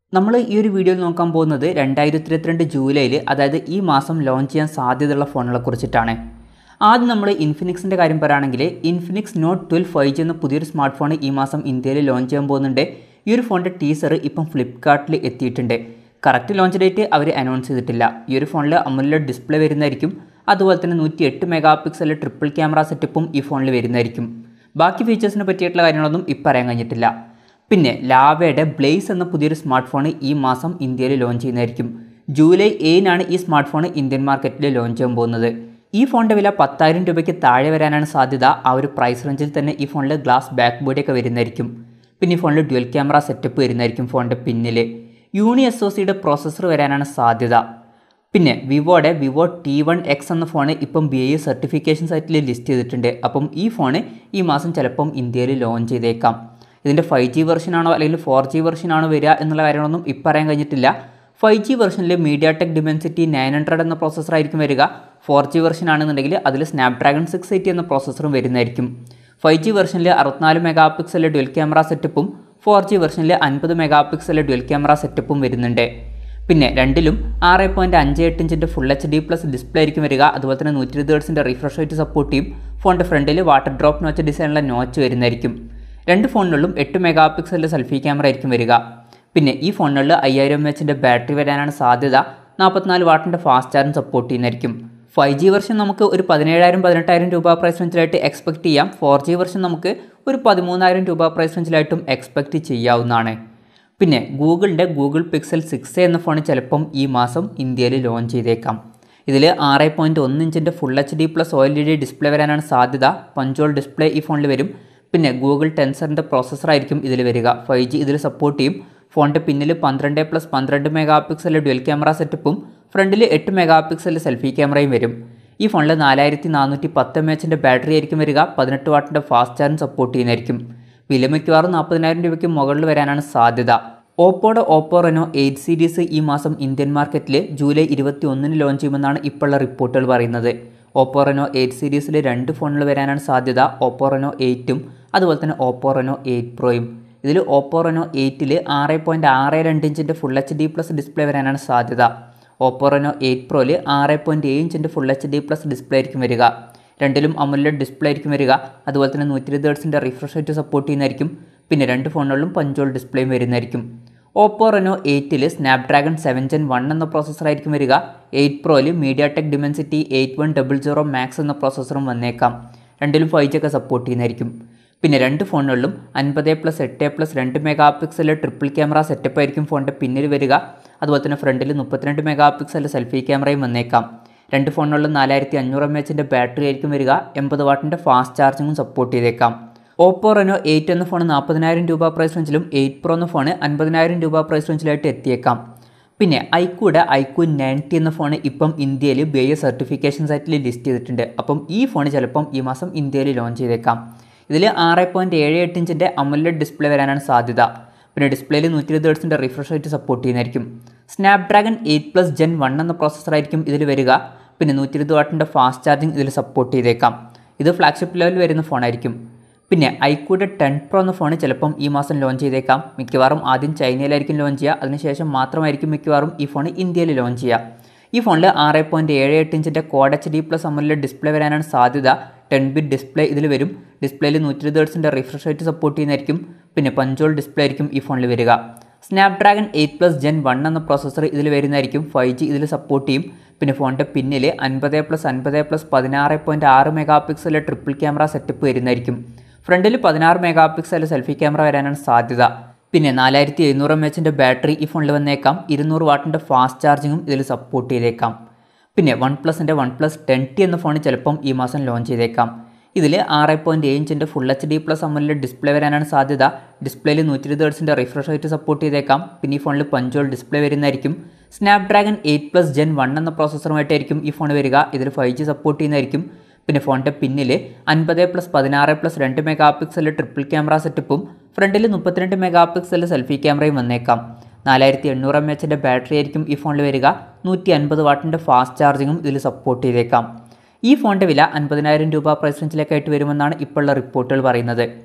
നമ്മൾ ഈ ഒരു വീഡിയോയിൽ നോക്കാൻ പോകുന്നത് രണ്ടായിരത്തി ഇരുപത്തിരണ്ട് ജൂലൈയിൽ അതായത് ഈ മാസം ലോഞ്ച് ചെയ്യാൻ സാധ്യതയുള്ള ഫോണുകളെ കുറിച്ചിട്ടാണ് ആദ്യം നമ്മൾ ഇൻഫിനിക്സിൻ്റെ കാര്യം പറയുകയാണെങ്കിൽ Infinix Note twelve five G എന്ന പുതിയൊരു സ്മാർട്ട് ഫോൺ ഈ മാസം ഇന്ത്യയിൽ ലോഞ്ച് ചെയ്യാൻ പോകുന്നുണ്ട് ഈ ഒരു ഫോണിൻ്റെ ടീസർ ഇപ്പം ഫ്ലിപ്കാർട്ടിൽ എത്തിയിട്ടുണ്ട് കറക്റ്റ് ലോഞ്ച് ഡേറ്റ് അവർ അനൗൺസ് ചെയ്തിട്ടില്ല ഈ ഒരു ഫോണിൽ അമുല ഡിസ്പ്ലേ വരുന്നതായിരിക്കും അതുപോലെ തന്നെ നൂറ്റി എട്ട് മെഗാ പിക്സൽ ട്രിപ്പിൾ ക്യാമറ സെറ്റപ്പും ഈ ഫോണിൽ വരുന്നതായിരിക്കും ബാക്കി ഫീച്ചേഴ്സിനെ പറ്റിയിട്ടുള്ള കാര്യങ്ങളൊന്നും ഇപ്പം അറിയാൻ കഴിഞ്ഞിട്ടില്ല പിന്നെ ലാവയുടെ ബ്ലേസ് എന്ന പുതിയൊരു സ്മാർട്ട് ഫോൺ ഈ മാസം ഇന്ത്യയിൽ ലോഞ്ച് ചെയ്യുന്നതായിരിക്കും ജൂലൈ ഏഴിനാണ് ഈ സ്മാർട്ട് ഫോൺ ഇന്ത്യൻ മാർക്കറ്റിൽ ലോഞ്ച് ചെയ്യാൻ പോകുന്നത് ഈ ഫോണിൻ്റെ വില പത്തായിരം രൂപയ്ക്ക് താഴെ വരാനാണ് സാധ്യത ആ ഒരു പ്രൈസ് റേഞ്ചിൽ തന്നെ ഈ ഫോണിൽ ഗ്ലാസ് ബാക്ക് ബോഡിയൊക്കെ വരുന്നതായിരിക്കും പിന്നെ ഈ ഫോണിൽ ഡ്യുവൽ ക്യാമറ സെറ്റപ്പ് വരുന്നതായിരിക്കും ഫോണിൻ്റെ പിന്നിൽ യൂണി എസ് ഒ സിയുടെ പ്രോസസ്സർ വരാനാണ് സാധ്യത പിന്നെ വിവോയുടെ വിവോ ടി വൺ എക്സ് എന്ന ഫോൺ ഇപ്പം ബി ഐ സർട്ടിഫിക്കേഷൻ സൈറ്റിൽ ലിസ്റ്റ് ചെയ്തിട്ടുണ്ട് അപ്പം ഈ ഫോണ് ഈ മാസം ചിലപ്പം ഇന്ത്യയിൽ ലോഞ്ച് ചെയ്തേക്കാം ഇതിൻ്റെ ഫൈവ് ജി വെർഷനാണോ അല്ലെങ്കിൽ ഫോർ ജി വെർഷനാണോ വരിക എന്നുള്ള കാര്യങ്ങളൊന്നും ഇപ്പം പറയാൻ കഴിഞ്ഞിട്ടില്ല ഫൈവ് ജി വെർഷനിൽ MediaTek Dimensity nine hundred എന്ന പ്രോസസ്സർ ആയിരിക്കും വരിക ഫോർ ജി വെർഷൻ ആണെന്നുണ്ടെങ്കിൽ അതിൽ സ്നാപ്ഡ്രാഗൺ സിക്സ് എയ്റ്റി എന്ന പ്രോസസ്സറും വരുന്നതായിരിക്കും ഫൈവ് ജി വെർഷനിൽ അറുപത്തിനാല് മെഗാ പിക്സൽ ഡ്വൽ ക്യാമറ സെറ്റപ്പും ഫോർ ജി വെർഷനിൽ അൻപത് മെഗാ പിക്സൽ ഡ്വൽ ക്യാമറ സെറ്റപ്പും വരുന്നുണ്ട് പിന്നെ രണ്ടിലും ആറ് പോയിൻറ്റ് അഞ്ച് എട്ട് ഇഞ്ചിൻ്റെ full H D plus display ആയിരിക്കും വരിക അതുപോലെ തന്നെ നൂറ്റി ഇരുപത് ഹേർട്സിൻ്റെ റിഫ്രഷ് റേറ്റ് സപ്പോർട്ട് ചെയ്യും ഫോണിൻ്റെ ഫ്രണ്ടിൽ വാട്ടർ ഡ്രോപ്പ് നോച്ച് ഡിസൈനുള്ള നോച്ച് വരുന്നതായിരിക്കും രണ്ട് ഫോണിലും എട്ട് മെഗാ പിക്സലിൻ്റെ സെൽഫി ക്യാമറ ആയിരിക്കും വരിക പിന്നെ ഈ ഫോണുകളിൽ അയ്യായിരം എം എച്ചിൻ്റെ ബാറ്ററി വരാനാണ് സാധ്യത നാൽപ്പത്തിനാല് വാട്ടിൻ്റെ ഫാസ്റ്റ് ചാർജ് സപ്പോർട്ട് ചെയ്യുന്നതായിരിക്കും ഫൈവ് ജി വെർഷൻ നമുക്ക് ഒരു പതിനേഴായിരം പതിനെട്ടായിരം രൂപ പ്രൈസ് റേഞ്ചിലായിട്ട് എക്സ്പെക്ട് ചെയ്യാം ഫോർ ജി വെർഷൻ നമുക്ക് ഒരു പതിമൂന്നായിരം രൂപ പ്രൈസ് റേഞ്ചിലായിട്ടും എക്സ്പെക്ട് ചെയ്യാവുന്നതാണ് പിന്നെ ഗൂഗിളിൻ്റെ Google Pixel six phone phone ചിലപ്പം ഈ മാസം ഇന്ത്യയിൽ ലോഞ്ച് ചെയ്തേക്കാം ഇതിൽ ആറ് പോയിൻറ്റ് ഒന്ന് ഇഞ്ചിൻ്റെ full H D plus O L E D display വരാനാണ് സാധ്യത പഞ്ചോൾ ഡിസ്പ്ലേ ഈ ഫോണിൽ വരും പിന്നെ ഗൂഗിൾ ടെൻസറിൻ്റെ പ്രോസസ്സറായിരിക്കും ഇതിൽ വരിക ഫൈവ് ജി ഇതിൽ സപ്പോർട്ട് ചെയ്യും ഫോണിൻ്റെ പിന്നിൽ പന്ത്രണ്ട് പ്ലസ് പന്ത്രണ്ട് മെഗാ പിക്സൽ ഡ്വൽ ക്യാമറ സെറ്റപ്പും ഫ്രണ്ടിൽ എട്ട് മെഗാ പിക്സൽ സെൽഫി ക്യാമറയും വരും ഈ ഫോണിൽ നാലായിരത്തി നാനൂറ്റി പത്ത് എം എച്ചിൻ്റെ ബാറ്ററി ആയിരിക്കും വരിക പതിനെട്ട് വാട്ടിൻ്റെ ഫാസ്റ്റ് ചാർജ് സപ്പോർട്ട് ചെയ്യുന്നതായിരിക്കും വില മിക്കവാറും നാൽപ്പതിനായിരം രൂപയ്ക്ക് മുകളിൽ വരാനാണ് സാധ്യത ഓപ്പോയുടെ ഓപ്പോ റെനോ എയ്റ്റ് സീരീസ് ഈ മാസം ഇന്ത്യൻ മാർക്കറ്റിൽ ജൂലൈ ഇരുപത്തി ഒന്നിന് ലോഞ്ച് ചെയ്യുമെന്നാണ് ഇപ്പോഴുള്ള റിപ്പോർട്ടുകൾ പറയുന്നത് ഓപ്പോ റെനോ എയ്റ്റ് സീരീസിൽ രണ്ട് ഫോണുകൾ വരാനാണ് സാധ്യത ഓപ്പോ റെനോ എയ്റ്റും അതുപോലെ തന്നെ ഓപ്പോ റെനോ എയ്റ്റ് പ്രോയും ഇതിൽ ഓപ്പോ റെനോ എയ്റ്റിൽ ആറ് പോയിൻറ്റ് ആറ് രണ്ട് ഇഞ്ചിൻ്റെ full H D plus display വരാനാണ് സാധ്യത ഓപ്പോ റെനോ എയ്റ്റ് പ്രോയിൽ ആറ് പോയിൻറ്റ് ഏഴ് ഇഞ്ചിൻ്റെ full H D plus display ആയിരിക്കും വരിക രണ്ടിലും അമുലഡ് ഡിസ്പ്ലേ ആയിരിക്കും വരിക അതുപോലെ തന്നെ നൂറ്റി ഇരുപത് ഹേർട്സിൻ്റെ റിഫ്രഷ് റേറ്റ് സപ്പോർട്ട് ചെയ്യുന്നതായിരിക്കും പിന്നെ രണ്ട് ഫോണുകളിലും പഞ്ചോൾ ഡിസ്പ്ലേയും വരുന്നതായിരിക്കും ഓപ്പോ റെനോ എയ്റ്റിൽ സ്നാപ്ഡ്രാഗൺ സെവൻ ജെൻ വൺ എന്ന പ്രോസസ്സറായിരിക്കും വരിക എയ്റ്റ് പ്രോയിൽ MediaTek Dimensity eight one double zero Max എന്ന പ്രോസസ്സറും വന്നേക്കാം രണ്ടിലും ഫൈവ് ജി ഒക്കെ സപ്പോർട്ട് ചെയ്യുന്നതായിരിക്കും പിന്നെ രണ്ട് ഫോണുകളിലും അൻപത് പ്ലസ് എട്ട് പ്ലസ് രണ്ട് megapixel triple camera setup ആയിരിക്കും ഫോണിൻ്റെ പിന്നിൽ വരിക അതുപോലെ തന്നെ ഫ്രണ്ടിൽ മുപ്പത്തിരണ്ട് മെഗാ പിക്സൽ സെൽഫി ക്യാമറയും വന്നേക്കാം രണ്ട് ഫോണുകളിലും നാലായിരത്തി അഞ്ഞൂറ് എം എച്ചിൻ്റെ ബാറ്ററി ആയിരിക്കും വരിക എൺപത് വാട്ടിൻ്റെ ഫാസ്റ്റ് ചാർജിങ്ങും സപ്പോർട്ട് ചെയ്തേക്കാം ഓപ്പോ റെനോ എയ്റ്റ് എന്ന ഫോൺ നാൽപ്പതിനായിരം രൂപ പ്രൈസ് റേഞ്ചിലും എയ്റ്റ് പ്രോ എന്ന ഫോൺ അൻപതിനായിരം രൂപ പ്രൈസ് റേഞ്ചിലായിട്ട് എത്തിയേക്കാം പിന്നെ ഐക്കൂടെ ഐക്യു നയൻറ്റി എന്ന ഫോൺ ഇപ്പം ഇന്ത്യയിൽ ബി ഐ സർട്ടിഫിക്കേഷൻ സൈറ്റിൽ ലിസ്റ്റ് ചെയ്തിട്ടുണ്ട് അപ്പം ഈ ഫോൺ ചിലപ്പം ഈ മാസം ഇന്ത്യയിൽ ലോഞ്ച് ചെയ്തേക്കാം ഇതിൽ ആറ് പോയിൻറ്റ് ഏഴ് എട്ട് ഇഞ്ചിൻ്റെ അമുലഡ് ഡിസ്പ്ലേ വരാനാണ് സാധ്യത പിന്നെ ഡിസ്പ്ലേയിൽ നൂറ്റി ഇരുപത് ഹേർട്സിൻ്റെ റിഫ്രഷ് റേറ്റ് സപ്പോർട്ട് ചെയ്യുന്നതായിരിക്കും Snapdragon eight plus Gen one എന്ന പ്രോസസ്സറായിരിക്കും ഇതിൽ വരിക പിന്നെ നൂറ്റി ഇരുപത് വാട്ടിൻ്റെ ഫാസ്റ്റ് ചാർജിങ് ഇതിൽ സപ്പോർട്ട് ചെയ്തേക്കാം ഇത് ഫ്ലാഗ്ഷിപ്പ് ലെവലിൽ വരുന്ന ഫോണായിരിക്കും പിന്നെ ഐക്യൂടെ ടെൻ പ്രോ എന്ന ഫോൺ ചിലപ്പം ഈ മാസം ലോഞ്ച് ചെയ്തേക്കാം മിക്കവാറും ആദ്യം ചൈനയിലായിരിക്കും ലോഞ്ച് ചെയ്യുക അതിനുശേഷം മാത്രമായിരിക്കും മിക്കവാറും ഈ ഫോൺ ഇന്ത്യയിൽ ലോഞ്ച് ചെയ്യുക ഈ ഫോണിൽ ആറ് പോയിൻറ്റ് ഏഴ് എട്ട് ഇഞ്ചിൻ്റെ കോഡ് എച്ച് ഡി പ്ലസ് അമുലിലെ ഡിസ്പ്ലേ വരാനാണ് സാധ്യത ടെൻ ബിറ്റ് ഡിസ്പ്ലേ ഇതിൽ വരും ഡിസ്പ്ലേയിൽ നൂറ്റി ഇരുപത് ഹേർട്സിൻ്റെ റിഫ്രഷ് റേറ്റ് സപ്പോർട്ട് ചെയ്യുന്നതായിരിക്കും പിന്നെ പഞ്ചോൾ ഡിസ്പ്ലേ ആയിരിക്കും ഈ ഫോണിൽ വരിക Snapdragon eight plus Gen one എന്ന പ്രോസസ്സർ ഇതിൽ വരുന്നതായിരിക്കും ഫൈവ് ജി ഇതിൽ സപ്പോർട്ട് ചെയ്യും പിന്നെ ഫോണിൻ്റെ പിന്നിൽ അൻപത് പ്ലസ് അൻപത് പ്ലസ് പതിനാറ് പോയിൻറ്റ് ആറ് മെഗാ പിക്സലിലെ ട്രിപ്പിൾ ക്യാമറ സെറ്റപ്പ് വരുന്നതായിരിക്കും ഫ്രണ്ടിൽ പതിനാറ് മെഗാ പിക്സൽ സെൽഫി ക്യാമറ വരാനാണ് സാധ്യത പിന്നെ നാലായിരത്തി എഴുന്നൂറ് എം എച്ചിൻ്റെ ബാറ്ററി ഈ ഫോണിൽ വന്നേക്കാം ഇരുന്നൂറ് വാട്ടിൻ്റെ ഫാസ്റ്റ് ചാർജിങ്ങും ഇതിൽ സപ്പോർട്ട് ചെയ്തേക്കാം പിന്നെ വൺ പ്ലസിൻ്റെ വൺ പ്ലസ് ടെൻ ടി എന്ന ഫോൺ ചിലപ്പം ഈ മാസം ലോഞ്ച് ചെയ്തേക്കാം ഇതിൽ ആറ് പോയിൻറ്റ് ഏഴ് ഇഞ്ചിൻ്റെ ഫുൾ എച്ച് ഡി പ്ലസ് അമ്മലിലെ ഡിസ്പ്ലേ വരാനാണ് സാധ്യത ഡിസ്പ്ലേയിൽ നൂറ്റി ഇരുപത് ഹേർട്സിൻ്റെ റിഫ്രഷ് റേറ്റ് സപ്പോർട്ട് ചെയ്തേക്കാം പിന്നെ ഈ ഫോണിൽ പഞ്ചോൾ ഡിസ്പ്ലേ വരുന്നതായിരിക്കും Snapdragon eight plus Gen one എന്ന പ്രോസസ്സറുമായിട്ടായിരിക്കും ഈ ഫോൺ വരിക ഇതിൽ ഫൈവ് ജി സപ്പോർട്ട് ചെയ്യുന്നതായിരിക്കും പിന്നെ ഫോണിൻ്റെ പിന്നിൽ അൻപത് പ്ലസ് പതിനാറ് പ്ലസ് രണ്ട് മെഗാ പിക്സൽ ട്രിപ്പിൾ ക്യാമറ സെറ്റപ്പും ഫ്രണ്ടിൽ മുപ്പത്തിരണ്ട് മെഗാ പിക്സൽ സെൽഫി ക്യാമറയും വന്നേക്കാം നാലായിരത്തി എണ്ണൂറ് എം എച്ചിൻ്റെ ബാറ്ററി ആയിരിക്കും ഈ ഫോണിൽ വരിക നൂറ്റി അൻപത് വാട്ടിൻ്റെ ഫാസ്റ്റ് ചാർജിങ്ങും ഇതിൽ സപ്പോർട്ട് ചെയ്തേക്കാം ഈ ഫോണിൻ്റെ വില അൻപതിനായിരം രൂപ പ്രൈസ് റേഞ്ചിലേക്കായിട്ട് വരുമെന്നാണ് ഇപ്പോഴുള്ള റിപ്പോർട്ടുകൾ പറയുന്നത്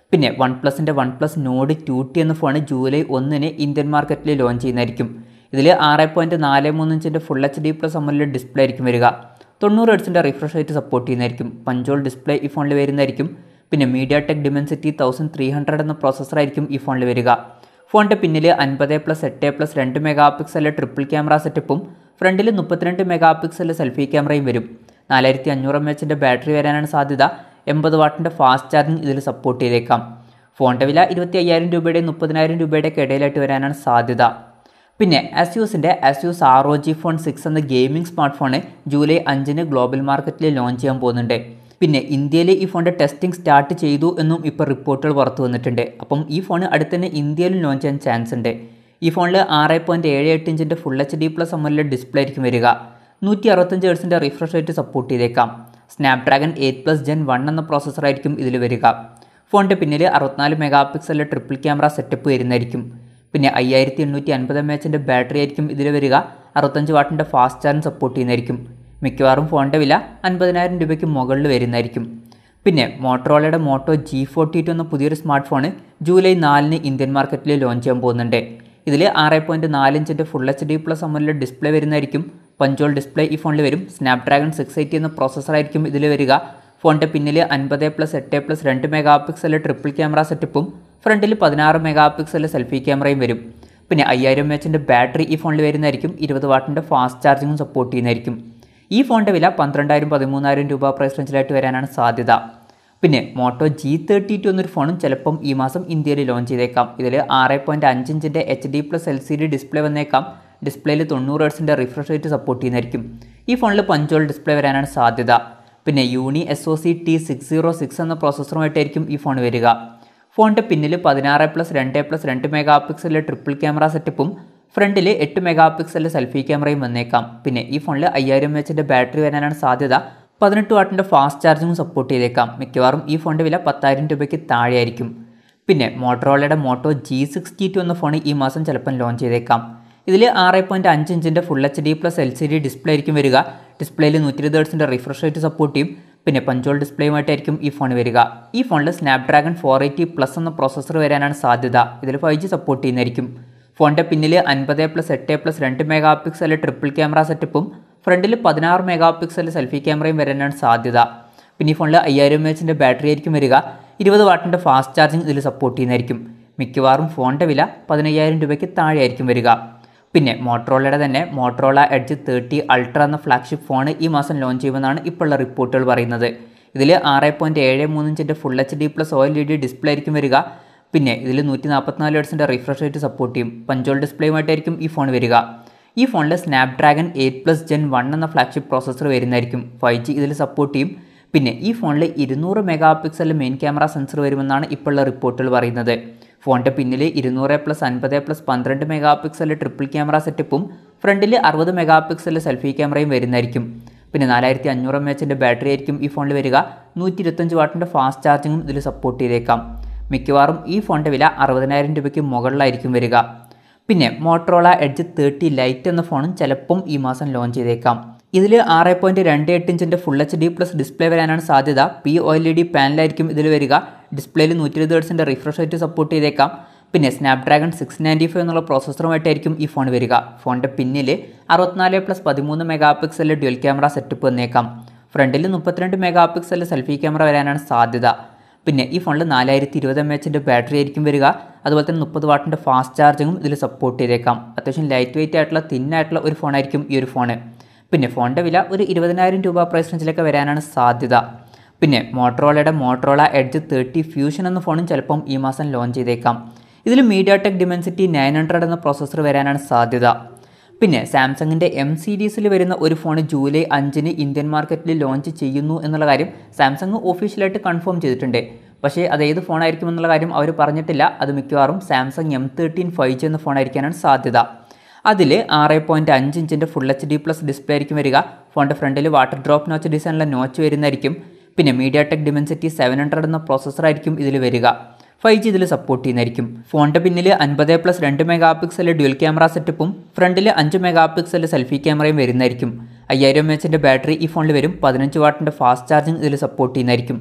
പിന്നെ വൺ പ്ലസിൻ്റെ OnePlus Nord two T എന്ന ഫോൺ ജൂലൈ ഒന്നിന് ഇന്ത്യൻ മാർക്കറ്റിൽ ലോഞ്ച് ചെയ്യുന്നതായിരിക്കും ഇതിൽ ആറ് പോയിൻറ്റ് നാല് മൂന്ന് ഇഞ്ചിൻ്റെ ഫുൾ എച്ച് ഡി പ്ലസ് അമലിൽ ഡിസ്പ്ലേ ആയിരിക്കും വരിക തൊണ്ണൂറ് ഹെഡ്സിൻ്റെ റിഫ്രഷ് റേറ്റ് സപ്പോർട്ട് ചെയ്യുന്നതായിരിക്കും പഞ്ചോൾ ഡിസ്പ്ലേ ഈ ഫോണിൽ വരുന്നതായിരിക്കും പിന്നെ MediaTek Dimensity thousand three hundred എന്ന പ്രോസസ്സറായിരിക്കും ഈ ഫോണിൽ വരിക ഫോണിൻ്റെ പിന്നിൽ അൻപത് പ്ലസ് എട്ട് പ്ലസ് രണ്ട് മെഗാ പിക്സലിലെ ട്രിപ്പിൾ ക്യാമറ സെറ്റപ്പും ഫ്രണ്ടിൽ മുപ്പത്തിരണ്ട് മെഗാ പിക്സലിലെ സെൽഫി ക്യാമറയും വരും നാലായിരത്തി അഞ്ഞൂറ് എം എച്ചിൻ്റെ ബാറ്ററി വരാനാണ് സാധ്യത എൺപത് വാട്ടിൻ്റെ ഫാസ്റ്റ് ചാർജിങ് ഇതിൽ സപ്പോർട്ട് ചെയ്തേക്കാം ഫോണിൻ്റെ വില ഇരുപത്തി അയ്യായിരം രൂപയുടെ മുപ്പതിനായിരം രൂപയുടെ ഇടയിലായിട്ട് വരാനാണ് സാധ്യത പിന്നെ അസ്യൂസിൻ്റെ Asus R O G phone six എന്ന ഗെയിമിംഗ് സ്മാർട്ട് ഫോണ് ജൂലൈ അഞ്ചിന് ഗ്ലോബൽ മാർക്കറ്റിൽ ലോഞ്ച് ചെയ്യാൻ പോകുന്നുണ്ട് പിന്നെ ഇന്ത്യയിൽ ഈ ഫോണിൻ്റെ ടെസ്റ്റിംഗ് സ്റ്റാർട്ട് ചെയ്തു എന്നും ഇപ്പോൾ റിപ്പോർട്ടുകൾ പുറത്തു വന്നിട്ടുണ്ട് അപ്പം ഈ ഫോൺ അടുത്ത് തന്നെ ഇന്ത്യയിലും ലോഞ്ച് ചെയ്യാൻ ചാൻസ് ഉണ്ട് ഈ ഫോണിൽ ആറ് പോയിൻറ്റ് ഏഴ് എട്ട് ഇഞ്ചിൻ്റെ ഫുൾ എച്ച് ഡി പ്ലസ് അമലിലെ ഡിസ്പ്ലേ ആയിരിക്കും വരിക നൂറ്റി അറുപത്തഞ്ച് ഹെർട്സിൻ്റെ റിഫ്രഷ് റേറ്റ് സപ്പോർട്ട് ചെയ്തേക്കാം Snapdragon eight plus Gen one എന്ന പ്രോസസ്സറായിരിക്കും ഇതിൽ വരിക ഫോണിൻ്റെ പിന്നിൽ അറുപത്തിനാല് മെഗാ പിക്സലിലെ ട്രിപ്പിൾ ക്യാമറ സെറ്റപ്പ് വരുന്നതായിരിക്കും പിന്നെ അയ്യായിരത്തി എണ്ണൂറ്റി അൻപത് എം എച്ചിൻ്റെ ബാറ്ററി ആയിരിക്കും ഇതിൽ വരിക അറുപത്തഞ്ച് വാട്ടിൻ്റെ ഫാസ്റ്റ് ചാർജ് സപ്പോർട്ട് ചെയ്യുന്നതായിരിക്കും മിക്കവാറും ഫോണിൻ്റെ വില അൻപതിനായിരം രൂപയ്ക്ക് മുകളിൽ വരുന്നതായിരിക്കും പിന്നെ മോട്ടറോളയുടെ മോട്ടോ ജി ഫോർട്ടി ടു എന്ന പുതിയൊരു സ്മാർട്ട് ഫോൺ ജൂലൈ നാലിന് ഇന്ത്യൻ മാർക്കറ്റിൽ ലോഞ്ച് ചെയ്യാൻ പോകുന്നുണ്ട് ഇതിൽ ആറ് പോയിൻറ്റ് നാല് ഇഞ്ചിൻ്റെ ഫുൾ എച്ച് ഡി പ്ലസ് അമലിലെ ഡിസ്പ്ലേ വരുന്നതായിരിക്കും പഞ്ചോൾ ഡിസ്പ്ലേ ഈ ഫോണിൽ വരും സ്നാപ്ഡ്രാഗൺ സിക്സ് എയ്റ്റി എന്ന പ്രോസസ്സറായിരിക്കും ഇതിൽ വരിക ഫോണിൻ്റെ പിന്നിൽ അൻപത് പ്ലസ് എട്ട് പ്ലസ് രണ്ട് മെഗാ പിക്സലിലെ ട്രിപ്പിൾ ക്യാമറ സെറ്റപ്പും ഫ്രണ്ടിൽ പതിനാറ് മെഗാ പിക്സലിലെ സെൽഫി ക്യാമറയും വരും പിന്നെ അയ്യായിരം എച്ചിൻ്റെ ബാറ്ററി ഈ ഫോണിൽ വരുന്നതായിരിക്കും ഇരുപത് വാട്ടിൻ്റെ ഫാസ്റ്റ് ചാർജിങ്ങും സപ്പോർട്ട് ചെയ്യുന്നതായിരിക്കും ഈ ഫോണിൻ്റെ വില പന്ത്രണ്ടായിരം പതിമൂന്നായിരം രൂപ പ്രൈസ് റേഞ്ചിലായിട്ട് വരാനാണ് സാധ്യത പിന്നെ മോട്ടോ ജി തേർട്ടി ടു എന്നൊരു ഫോണും ചിലപ്പം ഈ മാസം ഇന്ത്യയിൽ ലോഞ്ച് ചെയ്തേക്കാം ഇതിൽ ആറ് പോയിൻറ്റ് അഞ്ച് ഇഞ്ചിൻ്റെ H D plus L C D display വന്നേക്കാം ഡിസ്പ്ലേയിൽ തൊണ്ണൂറ് ഹെർട്സിൻ്റെ റിഫ്രഷ് റേറ്റ് സപ്പോർട്ട് ചെയ്യുന്നതായിരിക്കും ഈ ഫോണിൽ പഞ്ചോൾ ഡിസ്പ്ലേ വരാനാണ് സാധ്യത പിന്നെ Uni S O C T six zero six എന്ന പ്രോസസ്സറുമായിട്ടായിരിക്കും ഈ ഫോൺ വരിക ഫോണിൻ്റെ പിന്നിൽ പതിനാറ് പ്ലസ് രണ്ട് പ്ലസ് രണ്ട് മെഗാ പിക്സലിലെ ട്രിപ്പിൾ ക്യാമറ സെറ്റപ്പും ഫ്രണ്ടിൽ എട്ട് മെഗാ പിക്സലിലെ സെൽഫി ക്യാമറയും വന്നേക്കാം പിന്നെ ഈ ഫോണിൽ അയ്യായിരം എച്ചിൻ്റെ ബാറ്ററി വരാനാണ് സാധ്യത പതിനെട്ട് വാട്ടിൻ്റെ ഫാസ്റ്റ് ചാർജിങ്ങും സപ്പോർട്ട് ചെയ്തേക്കാം മിക്കവാറും ഈ ഫോണിൻ്റെ വില പത്തായിരം രൂപയ്ക്ക് താഴെയായിരിക്കും പിന്നെ മോട്ടറോളയുടെ മോട്ടോ ജി സിക്സ്റ്റി ടു എന്ന ഫോൺ ഈ മാസം ചിലപ്പം ലോഞ്ച് ചെയ്തേക്കാം ഇതിൽ ആറ് പോയിൻറ്റ് അഞ്ച് ഇഞ്ചിൻ്റെ full H D plus L C D display ആയിരിക്കും വരിക ഡിസ്പ്ലേയിൽ നൂറ്റി ഇരുപത് ഹെർട്സിൻ്റെ റിഫ്രഷ് റേറ്റ് സപ്പോർട്ട് ചെയ്യും പിന്നെ പഞ്ചോൾ ഡിസ്പ്ലേയുമായിട്ടായിരിക്കും ഈ ഫോൺ വരിക ഈ ഫോണിൽ സ്നാപ്ഡ്രാഗൺ ഫോർ എയ്റ്റി പ്ലസ് എന്ന പ്രോസസ്സർ വരാനാണ് സാധ്യത ഇതിൽ ഫൈവ് ജി സപ്പോർട്ട് ചെയ്യുന്നതായിരിക്കും ഫോണിൻ്റെ പിന്നിൽ അൻപത് പ്ലസ് എട്ട് പ്ലസ് രണ്ട് മെഗാ പിക്സൽ ട്രിപ്പിൾ ക്യാമറ സെറ്റപ്പും ഫ്രണ്ടിൽ പതിനാറ് മെഗാ പിക്സൽ സെൽഫി ക്യാമറയും വരാനാണ് സാധ്യത പിന്നെ ഈ ഫോണിൽ അയ്യായിരം എം എച്ചിൻ്റെ ബാറ്ററി ആയിരിക്കും വരിക ഇരുപത് വാട്ടിൻ്റെ ഫാസ്റ്റ് ചാർജിങ് ഇതിൽ സപ്പോർട്ട് ചെയ്യുന്നതായിരിക്കും മിക്കവാറും ഫോണിൻ്റെ വില പതിനയ്യായിരം രൂപയ്ക്ക് താഴെയായിരിക്കും വരിക പിന്നെ മോട്ടറോളയുടെ തന്നെ മോട്ടറോള എഡ്ജ് തേർട്ടി അൾട്ര എന്ന ഫ്ലാഗ്ഷിപ്പ് ഫോൺ ഈ മാസം ലോഞ്ച് ചെയ്യുമെന്നാണ് ഇപ്പോഴുള്ള റിപ്പോർട്ടുകൾ പറയുന്നത് ഇതിൽ ആറ് പോയിൻറ്റ് ഏഴ് മൂന്ന് ഇഞ്ചിൻ്റെ full H D plus O L E D display ആയിരിക്കും വരിക പിന്നെ ഇതിൽ നൂറ്റി നാൽപ്പത്തിനാല് ഹെർട്സിൻ്റെ റിഫ്രഷ് റേറ്റ് സപ്പോർട്ട് ചെയ്യും പഞ്ചോൾ ഡിസ്പ്ലേയുമായിട്ടായിരിക്കും ഈ ഫോൺ വരിക ഈ ഫോണിൽ Snapdragon eight plus Gen one എന്ന ഫ്ലാഗ്ഷിപ്പ് പ്രോസസ്സർ വരുന്നതായിരിക്കും ഫൈവ് ജി ഇതിൽ സപ്പോർട്ട് ചെയ്യും പിന്നെ ഈ ഫോണിൽ ഇരുന്നൂറ് mega pixel main camera sensor വരുമെന്നാണ് ഇപ്പോഴുള്ള റിപ്പോർട്ടുകൾ പറയുന്നത് ഫോണിൻ്റെ പിന്നിൽ ഇരുന്നൂറ് പ്ലസ് അൻപത് പ്ലസ് പന്ത്രണ്ട് മെഗാ പിക്സൽ ട്രിപ്പിൾ ക്യാമറ സെറ്റപ്പും ഫ്രണ്ടിൽ അറുപത് മെഗാ പിക്സൽ സെൽഫി ക്യാമറയും വരുന്നതായിരിക്കും പിന്നെ നാലായിരത്തി അഞ്ഞൂറ് എം എച്ചിൻ്റെ ബാറ്ററി ആയിരിക്കും ഈ ഫോണിൽ വരിക നൂറ്റി ഇരുപത്തഞ്ച് വാട്ടിൻ്റെ ഫാസ്റ്റ് ചാർജിങ്ങും ഇതിൽ സപ്പോർട്ട് ചെയ്തേക്കാം മിക്കവാറും ഈ ഫോണിൻ്റെ വില അറുപതിനായിരം രൂപയ്ക്ക് മുകളിലായിരിക്കും വരിക പിന്നെ മോട്ടറോള എഡ്ജ് തേർട്ടി ലൈറ്റ് എന്ന ഫോണും ചിലപ്പം ഈ മാസം ലോഞ്ച് ചെയ്തേക്കാം ഇതിൽ ആറ് പോയിൻറ്റ് രണ്ട് എട്ട് ഇഞ്ചിൻ്റെ full H D plus display വരാനാണ് സാധ്യത P O L E D പാനലായിരിക്കും ഇതിൽ വരിക ഡിസ്പ്ലേയിൽ നൂറ്റി ഇരുപത് ഹെർട്സിൻ്റെ റിഫ്രഷ് റേറ്റ് സപ്പോർട്ട് ചെയ്തേക്കാം പിന്നെ സ്നാപ്ഡ്രാഗൺ സിക്സ് നയൻറ്റി ഫൈവ് എന്നുള്ള പ്രോസസ്സറുമായിട്ടായിരിക്കും ഈ ഫോൺ വരിക ഫോണിൻ്റെ പിന്നിൽ അറുപത്തിനാല് പ്ലസ് പതിമൂന്ന് മെഗാ പിക്സലിൽ ഡ്യുവൽ ക്യാമറ സെറ്റപ്പ് വന്നേക്കാം ഫ്രണ്ടിൽ മുപ്പത്തിരണ്ട് മെഗാ പിക്സലിൽ സെൽഫി ക്യാമറ വരാനാണ് സാധ്യത പിന്നെ ഈ ഫോണിൽ നാലായിരത്തി ഇരുപത് എം എച്ചിൻ്റെ ബാറ്ററി ആയിരിക്കും വരിക അതുപോലെ തന്നെ മുപ്പത് വാട്ടിൻ്റെ ഫാസ്റ്റ് ചാർജിങ്ങും ഇതിൽ സപ്പോർട്ട് ചെയ്തേക്കാം അത്യാവശ്യം ലൈറ്റ് വെയിറ്റ് ആയിട്ടുള്ള തിന്നായിട്ടുള്ള ഒരു ഫോണായിരിക്കും ഈ ഒരു ഫോണ് പിന്നെ ഫോണിൻ്റെ വില ഒരു ഇരുപതിനായിരം രൂപ പ്രൈസ് റേഞ്ചിലൊക്കെ വരാനാണ് സാധ്യത പിന്നെ മോട്ടറോളയുടെ മോട്ടറോള എഡ്ജ് തേർട്ടി ഫ്യൂഷൻ എന്ന ഫോണും ചിലപ്പം ഈ മാസം ലോഞ്ച് ചെയ്തേക്കാം ഇതിൽ MediaTek Dimensity nine hundred എന്ന പ്രോസസ്സർ വരാനാണ് സാധ്യത പിന്നെ സാംസങ്ങിൻ്റെ എം സീരീസിൽ വരുന്ന ഒരു ഫോൺ ജൂലൈ അഞ്ചിന് ഇന്ത്യൻ മാർക്കറ്റിൽ ലോഞ്ച് ചെയ്യുന്നു എന്നുള്ള കാര്യം സാംസങ് ഒഫീഷ്യലായിട്ട് കൺഫേം ചെയ്തിട്ടുണ്ട് പക്ഷേ അത് ഏത് ഫോണായിരിക്കും എന്നുള്ള കാര്യം അവർ പറഞ്ഞിട്ടില്ല അത് മിക്കവാറും Samsung M thirteen five G എന്ന ഫോണായിരിക്കാനാണ് സാധ്യത അതിൽ ആറ് പോയിൻറ്റ് അഞ്ച് ഇഞ്ചിൻ്റെ full H D plus display ആയിരിക്കും വരിക ഫോണിൻ്റെ ഫ്രണ്ടിൽ വാട്ടർ ഡ്രോപ്പ് നോച്ച് ഡിസൈനിലെ നോച്ച് വരുന്നതായിരിക്കും പിന്നെ MediaTek Dimensity seven hundred എന്ന പ്രോസസ്സറായിരിക്കും ഇതിൽ വരിക ഫൈവ് ജി ഇതിൽ സപ്പോർട്ട് ചെയ്യുന്നതായിരിക്കും ഫോണിൻ്റെ പിന്നിൽ അൻപത് പ്ലസ് രണ്ട് മെഗാ പിക്സൽ ഡ്യുവൽ ക്യാമറ സെറ്റപ്പും ഫ്രണ്ടിൽ അഞ്ച് മെഗാ പിക്സൽ സെൽഫി ക്യാമറയും വരുന്നതായിരിക്കും അയ്യായിരം എം എച്ചിൻ്റെ ബാറ്ററി ഈ ഫോണിൽ വരും പതിനഞ്ച് വാട്ടിൻ്റെ ഫാസ്റ്റ് ചാർജിങ് ഇതിൽ സപ്പോർട്ട് ചെയ്യുന്നതായിരിക്കും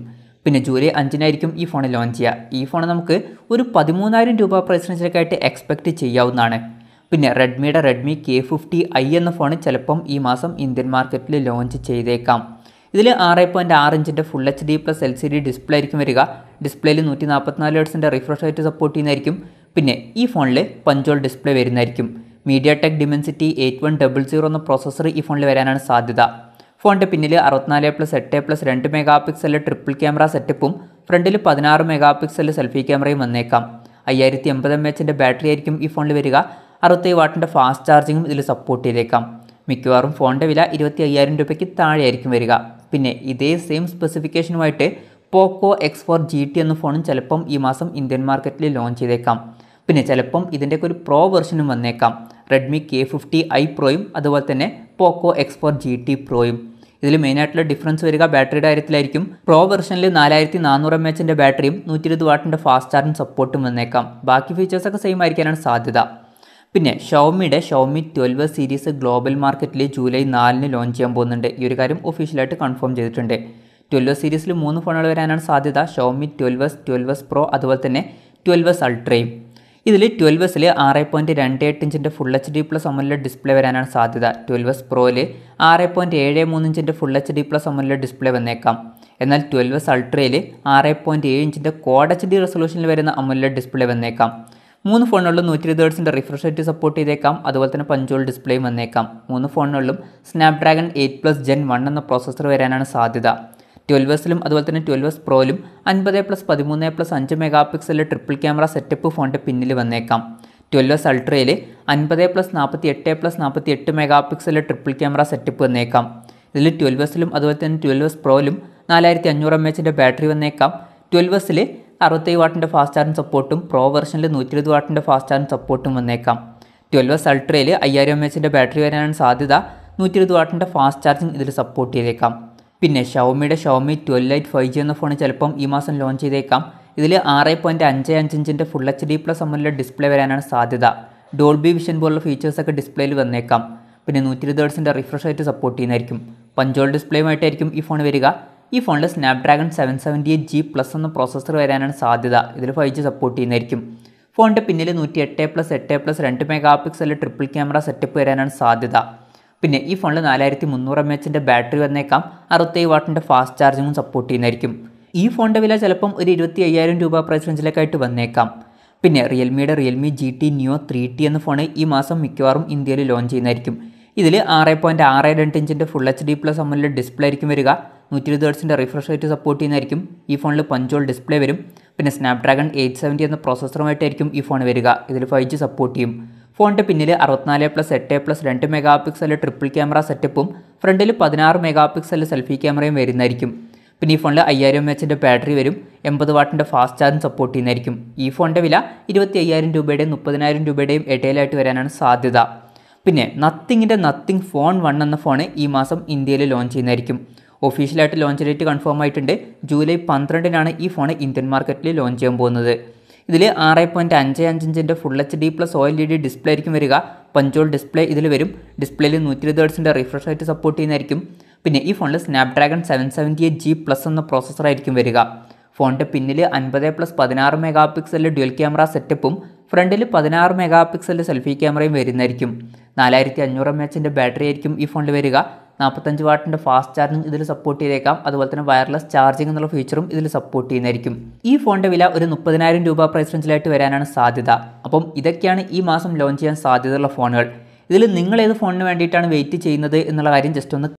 പിന്നെ ജൂലൈ അഞ്ചിനായിരിക്കും ഈ ഫോൺ ലോഞ്ച് ചെയ്യുക ഈ ഫോൺ നമുക്ക് ഒരു പതിമൂന്നായിരം രൂപ പ്രൈസ് റേഞ്ചിലേക്കായിട്ട് എക്സ്പെക്റ്റ് ചെയ്യാവുന്നതാണ് പിന്നെ റെഡ്മിയുടെ റെഡ്മി കെ ഫിഫ്റ്റി ഐ എന്ന ഫോൺ ചിലപ്പം ഈ മാസം ഇന്ത്യൻ മാർക്കറ്റിൽ ലോഞ്ച് ചെയ്തേക്കാം ഇതിൽ ആറ് പോയിൻറ്റ് ആറ് ഇഞ്ചിൻ്റെ full H D plus L C D display ആയിരിക്കും വരിക ഡിസ്പ്ലേയിൽ നൂറ്റി നാൽപ്പത്തിനാല് ഹേർട്സിൻ്റെ റിഫ്രഷ് റേറ്റ് സപ്പോർട്ട് ചെയ്യുന്നതായിരിക്കും പിന്നെ ഈ ഫോണിൽ പഞ്ചോൾ ഡിസ്പ്ലേ വരുന്നതായിരിക്കും MediaTek Dimensity eight one double zero എന്ന പ്രോസസ്സർ ഈ ഫോണിൽ വരാനാണ് സാധ്യത ഫോണിൻ്റെ പിന്നിൽ അറുപത്തിനാല് പ്ലസ് എട്ട് പ്ലസ് രണ്ട് മെഗാ പിക്സലിലെ ട്രിപ്പിൾ ക്യാമറ സെറ്റപ്പും ഫ്രണ്ടിൽ പതിനാറ് മെഗാ പിക്സലിൽ സെൽഫി ക്യാമറയും വന്നേക്കാം അയ്യായിരത്തി എൺപത് എം എച്ചിൻ്റെ ബാറ്ററി ആയിരിക്കും ഈ ഫോണിൽ വരിക അറുപത്തേഴ് വാട്ടിൻ്റെ ഫാസ്റ്റ് ചാർജിങ്ങും ഇതിൽ സപ്പോർട്ട് ചെയ്തേക്കാം മിക്കവാറും ഫോണിൻ്റെ വില ഇരുപത്തി അയ്യായിരം രൂപയ്ക്ക് താഴെയായിരിക്കും വരിക പിന്നെ ഇതേ സെയിം സ്പെസിഫിക്കേഷനുമായിട്ട് Poco X four G T എന്ന ഫോണും ചിലപ്പം ഈ മാസം ഇന്ത്യൻ മാർക്കറ്റിൽ ലോഞ്ച് ചെയ്തേക്കാം പിന്നെ ചിലപ്പം ഇതിൻ്റെയൊക്കെ ഒരു പ്രോ വെർഷനും വന്നേക്കാം റെഡ്മി കെ ഫിഫ്റ്റി ഐ പ്രോയും അതുപോലെ തന്നെ Poco X four G T പ്രോയും ഇതിൽ മെയിനായിട്ടുള്ള ഡിഫറൻസ് വരിക ബാറ്ററിയുടെ കാര്യത്തിലായിരിക്കും പ്രോ വെർഷനിൽ നാലായിരത്തി നാനൂറ് എം എച്ചിൻ്റെ ബാറ്ററിയും നൂറ്റി ഇരുപത് വാട്ടിൻ്റെ ഫാസ്റ്റ് ചാർജിങ് സപ്പോർട്ടും വന്നേക്കാം ബാക്കി ഫീച്ചേഴ്സൊക്കെ സെയിം ആയിരിക്കാനാണ് സാധ്യത പിന്നെ ഷോമിയുടെ ഷോമി ട്വൽവ് സീരീസ് ഗ്ലോബൽ മാർക്കറ്റിൽ ജൂലൈ നാലിന് ലോഞ്ച് ചെയ്യാൻ പോകുന്നുണ്ട് ഈ ഒരു കാര്യം ഒഫീഷ്യലായിട്ട് കൺഫേം ചെയ്തിട്ടുണ്ട് ട്വൽവ് സീരീസിൽ മൂന്ന് ഫോണുകൾ വരാനാണ് സാധ്യത ഷോമി ട്വൽവസ് ട്വൽവസ് പ്രോ അതുപോലെ തന്നെ ട്വൽവസ് അൾട്രയും ഇതിൽ ട്വൽവസിൽ ആറ് പോയിൻറ്റ് രണ്ട് എട്ട് ഇഞ്ചിൻ്റെ ഫുൾ എച്ച് ഡി പ്ലസ് അമുല ഡിസ്പ്ലേ വരാനാണ് സാധ്യത ട്വൽവസ് പ്രോയിൽ ആറ് പോയിൻറ്റ് ഏഴ് മൂന്ന് ഇഞ്ചിൻ്റെ ഫുൾ എച്ച് ഡി പ്ലസ് അമുല ഡിസ്പ്ലേ വന്നേക്കാം എന്നാൽ ട്വൽവസ് അൾട്രയിൽ ആറ് പോയിൻറ്റ് ഏഴ് ഇഞ്ചിൻ്റെ കോഡ് എച്ച് ഡി റെസൊല്യൂഷനിൽ വരുന്ന അമുല ഡിസ്പ്ലേ വന്നേക്കാം മൂന്ന് ഫോണുകളിലും നൂറ്റി ഇരുപത് ഹേർട്സിൻ്റെ റിഫ്രഷ് റേറ്റ് സപ്പോർട്ട് ചെയ്തേക്കാം അതുപോലെ തന്നെ പഞ്ചോൾ ഡിസ്പ്ലേയും വന്നേക്കാം മൂന്ന് ഫോണുകളിലും Snapdragon eight plus Gen one എന്ന പ്രോസസ്സർ വരാനാണ് സാധ്യത ട്വൽവസിലും അതുപോലെ തന്നെ ട്വൽവസ് പ്രോയിലും അൻപത് പ്ലസ് പതിമൂന്ന് പ്ലസ് അഞ്ച് മെഗാ പിക്സലിലെ ട്രിപ്പിൾ ക്യാമറ സെറ്റപ്പ് ഫോണിൻ്റെ പിന്നിൽ വന്നേക്കാം ട്വൽവസ് അൾട്രയിൽ അൻപത് പ്ലസ് നാൽപ്പത്തി എട്ട് പ്ലസ് നാൽപ്പത്തി എട്ട് മെഗാ പിക്സലിലെ ട്രിപ്പിൾ ക്യാമറ സെറ്റപ്പ് വന്നേക്കാം ഇതിൽ ട്വൽവസിലും അതുപോലെ തന്നെ ട്വൽവസ് പ്രോയിലും നാലായിരത്തി അഞ്ഞൂറ് എം എച്ചിൻ്റെ ബാറ്ററി വന്നേക്കാം ട്വൽവസിൽ അറുപത്തേഴ് വാട്ടിൻ്റെ ഫാസ്റ്റ് ചാർജിങ് സപ്പോർട്ടും പ്രോ വെർഷനിൽ നൂറ്റി ഇരുപത് വാട്ടിൻ്റെ ഫാസ്റ്റ് ചാർജിങ് സപ്പോർട്ടും വന്നേക്കാം ട്വൽവസ് അൾട്രയിൽ അയ്യായിരം എം എച്ചിൻ്റെ ബാറ്ററി വരാനാണ് സാധ്യത നൂറ്റി ഇരുപത് വാട്ടിൻ്റെ ഫാസ്റ്റ് ചാർജിങ് ഇതിൽ സപ്പോർട്ട് ചെയ്തേക്കാം പിന്നെ ഷവമിയുടെ Xiaomi twelve lite five G എന്ന ഫോൺ ചിലപ്പം ഈ മാസം ലോഞ്ച് ചെയ്തേക്കാം ഇതിൽ ആറ് പോയിൻറ്റ് അഞ്ച് അഞ്ച് ഇഞ്ചിൻ്റെ ഫുൾ എച്ച് ഡി പ്ലസ് അമ്മലിലെ ഡിസ്പ്ലേ വരാനാണ് സാധ്യത ഡോൾബി വിഷൻ പോലുള്ള ഫീച്ചേഴ്സൊക്കെ ഡിസ്പ്ലേയിൽ വന്നേക്കാം പിന്നെ നൂറ്റി ഇരുപത് ഹേർട്സിൻ്റെ റിഫ്രഷ് റേറ്റ് സപ്പോർട്ട് ചെയ്യുന്നതായിരിക്കും പഞ്ചോൾ ഡിസ്പ്ലേയുമായിട്ടായിരിക്കും ഈ ഫോൺ വരിക ഈ ഫോണിൽ Snapdragon seven seventy eight G plus എന്ന പ്രോസസ്സർ വരാനാണ് സാധ്യത ഇതിൽ ഫൈവ് ജി സപ്പോർട്ട് ചെയ്യുന്നതായിരിക്കും ഫോണിൻ്റെ പിന്നിൽ നൂറ്റി എട്ട് പ്ലസ് എട്ട് പ്ലസ് രണ്ട് മെഗാ പിക്സലിൽ ട്രിപ്പിൾ ക്യാമറ സെറ്റപ്പ് വരാനാണ് സാധ്യത പിന്നെ ഈ ഫോണിൽ നാലായിരത്തി മുന്നൂറ് എം എച്ചിൻ്റെ ബാറ്ററി വന്നേക്കാം അറുപത്തേഴ് വാട്ടിൻ്റെ ഫാസ്റ്റ് ചാർജിങ്ങും സപ്പോർട്ട് ചെയ്യുന്നതായിരിക്കും ഈ ഫോണിൻ്റെ വില ചിലപ്പം ഒരു ഇരുപത്തി അയ്യായിരം രൂപ പ്രൈസ് റേഞ്ചിലേക്കായിട്ട് വന്നേക്കാം പിന്നെ റിയൽമിയുടെ Realme G T Neo three T എന്ന ഫോൺ ഈ മാസം മിക്കവാറും ഇന്ത്യയിൽ ലോഞ്ച് ചെയ്യുന്നതായിരിക്കും ഇതിൽ ആറ് പോയിൻറ്റ് ആറ് രണ്ട് ഇഞ്ചിൻ്റെ ഫുൾ എച്ച് ഡി പ്ലസ് അമ്മലിലെ ഡിസ്പ്ലേ ആയിരിക്കും വരിക നൂറ്റി ഇരുപത് ഹേർട്സിൻ്റെ റിഫ്രഷ് റേറ്റ് സപ്പോർട്ട് ചെയ്യുന്നതായിരിക്കും ഈ ഫോണിൽ പഞ്ചോൾ ഡിസ്പ്ലേ വരും പിന്നെ സ്നാപ്ഡ്രാഗൺ എയ്റ്റ് സെവൻറ്റി എന്ന പ്രോസസ്സറുമായിട്ടായിരിക്കും ഈ ഫോൺ വരിക ഇതിൽ ഫൈവ് ജി സപ്പോർട്ട് ചെയ്യും ഫോണിൻ്റെ പിന്നിൽ അറുപത്തിനാല് പ്ലസ് എട്ട് പ്ലസ് രണ്ട് മെഗാ പിക്സലിൽ ട്രിപ്പിൾ ക്യാമറ സെറ്റപ്പും ഫ്രണ്ടിൽ പതിനാറ് മെഗാ പിക്സലിൽ സെൽഫി ക്യാമറയും വരുന്നതായിരിക്കും പിന്നെ ഈ ഫോണിൽ അയ്യായിരം എം എച്ചിൻ്റെ ബാറ്ററി വരും എൺപത് വാട്ടിൻ്റെ ഫാസ്റ്റ് ചാർജ് സപ്പോർട്ട് ചെയ്യുന്നതായിരിക്കും ഈ ഫോണിൻ്റെ വില ഇരുപത്തി അയ്യായിരം രൂപയുടെയും മുപ്പതിനായിരം രൂപയുടെയും ഇടയിലായിട്ട് വരാനാണ് സാധ്യത പിന്നെ നത്തിങ്ങിൻ്റെ നത്തിങ് ഫോൺ വൺ എന്ന ഫോൺ ഈ മാസം ഇന്ത്യയിൽ ലോഞ്ച് ചെയ്യുന്നതായിരിക്കും ഒഫീഷ്യലായിട്ട് ലോഞ്ച് ഡേറ്റ് കൺഫേം ആയിട്ടുണ്ട് ജൂലൈ പന്ത്രണ്ടിനാണ് ഈ ഫോൺ ഇന്ത്യൻ മാർക്കറ്റിൽ ലോഞ്ച് ചെയ്യാൻ പോകുന്നത് ഇതിൽ ആറ് പോയിൻറ്റ് അഞ്ച് അഞ്ച് ഇഞ്ചിൻ്റെ full H D plus O L E D display ആയിരിക്കും വരിക പഞ്ചോൾ ഡിസ്പ്ലേ ഇതിൽ വരും ഡിസ്പ്ലേയിൽ നൂറ്റി ഇരുപത് ഹേർട്സിൻ്റെ റിഫ്രഷ് റേറ്റ് സപ്പോർട്ട് ചെയ്യുന്നതായിരിക്കും പിന്നെ ഈ ഫോണിൽ Snapdragon seven seventy eight G plus എന്ന പ്രോസസ്സർ ആയിരിക്കും വരിക ഫോണിൻ്റെ പിന്നിൽ അൻപത് പ്ലസ് പതിനാറ് മെഗാ പിക്സലിൽ ഡ്യുവൽ ക്യാമറ സെറ്റപ്പും ഫ്രണ്ടിൽ പതിനാറ് മെഗാ പിക്സലിൽ സെൽഫി ക്യാമറയും വരുന്നതായിരിക്കും നാലായിരത്തി അഞ്ഞൂറ് എം എച്ചിൻ്റെ ബാറ്ററി ആയിരിക്കും ഈ ഫോണിൽ വരിക നാൽപ്പത്തഞ്ച് വാട്ടിൻ്റെ ഫാസ്റ്റ് ചാർജിങ് ഇതിൽ സപ്പോർട്ട് ചെയ്തേക്കാം അതുപോലെ തന്നെ വയർലെസ് ചാർജിങ് എന്നുള്ള ഫീച്ചറും ഇതിൽ സപ്പോർട്ട് ചെയ്യുന്നതായിരിക്കും ഈ ഫോണിൻ്റെ വില ഒരു മുപ്പതിനായിരം രൂപ പ്രൈസ് റേഞ്ചിലായിട്ട് വരാനാണ് സാധ്യത അപ്പം ഇതൊക്കെയാണ് ഈ മാസം ലോഞ്ച് ചെയ്യാൻ സാധ്യതയുള്ള ഫോണുകൾ ഇതിൽ നിങ്ങൾ ഏത് ഫോണിന് വേണ്ടിയിട്ടാണ് വെയിറ്റ് ചെയ്യുന്നത് എന്നുള്ള കാര്യം ജസ്റ്റ് ഒന്ന്